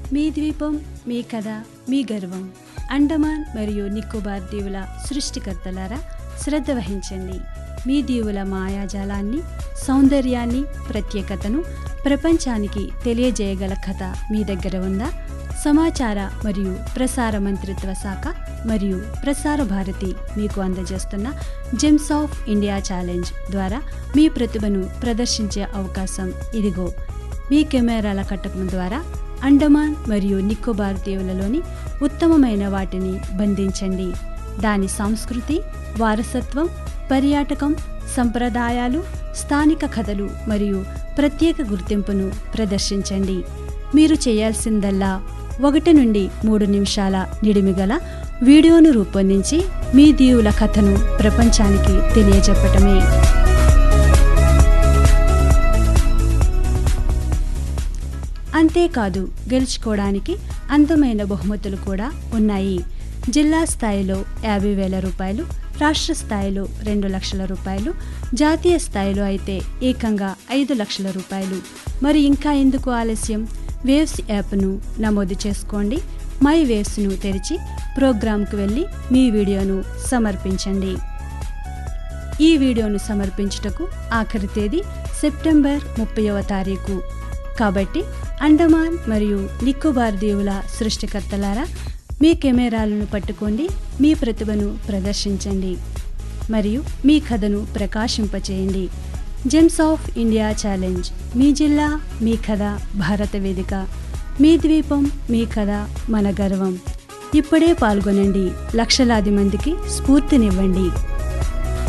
మీ ద్వీపం మీ కథ మీ గర్వం అండమాన్ మరియు నికోబార్ దీవుల సృష్టికర్తలారా శ్రద్ధ వహించండి మీ దీవుల మాయాజాలాన్ని సౌందర్యాన్ని ప్రత్యేకతను ప్రపంచానికి తెలియజేయగల కథ మీ దగ్గర ఉందా సమాచార మరియు ప్రసార మంత్రిత్వ శాఖ మరియు ప్రసార భారతి మీకు అందజేస్తున్న జెమ్స్ ఆఫ్ ఇండియా ఛాలెంజ్ ద్వారా మీ ప్రతిభను ప్రదర్శించే అవకాశం ఇదిగో మీ కెమెరాల కట్టకం ద్వారా అండమాన్ మరియు నికోబార్ దీవులలోని ఉత్తమమైన వాటిని బంధించండి దాని సంస్కృతి వారసత్వం పర్యాటకం సంప్రదాయాలు స్థానిక కథలు మరియు ప్రత్యేక గుర్తింపును ప్రదర్శించండి మీరు చేయాల్సిందల్లా ఒకటి నుండి మూడు నిమిషాల నిడిమిగల వీడియోను రూపొందించి మీ దీవుల కథను ప్రపంచానికి తెలియజెప్పటమే అంతేకాదు గెలుచుకోవడానికి అందమైన బహుమతులు కూడా ఉన్నాయి జిల్లా స్థాయిలో యాభై వేల రూపాయలు రాష్ట్ర స్థాయిలో రెండు లక్షల రూపాయలు జాతీయ స్థాయిలో అయితే ఏకంగా ఐదు లక్షల రూపాయలు మరి ఇంకా ఎందుకు ఆలస్యం వేవ్స్ యాప్ను నమోదు చేసుకోండి మై వేవ్స్ను తెరిచి ప్రోగ్రాంకు వెళ్ళి మీ వీడియోను సమర్పించండి ఈ వీడియోను సమర్పించుటకు ఆఖరి తేదీ సెప్టెంబర్ ముప్పైవ తారీఖు కాబట్టి అండమాన్ మరియు నికోబార్ దీవుల సృష్టికర్తలారా మీ కెమెరాలను పట్టుకోండి మీ ప్రతిభను ప్రదర్శించండి మరియు మీ కథను ప్రకాశింపచేయండి జెమ్స్ ఆఫ్ ఇండియా ఛాలెంజ్ మీ జిల్లా మీ కథ భారత వేదిక మీ ద్వీపం మీ కథ మన గర్వం ఇప్పుడే పాల్గొనండి లక్షలాది మందికి స్ఫూర్తినివ్వండి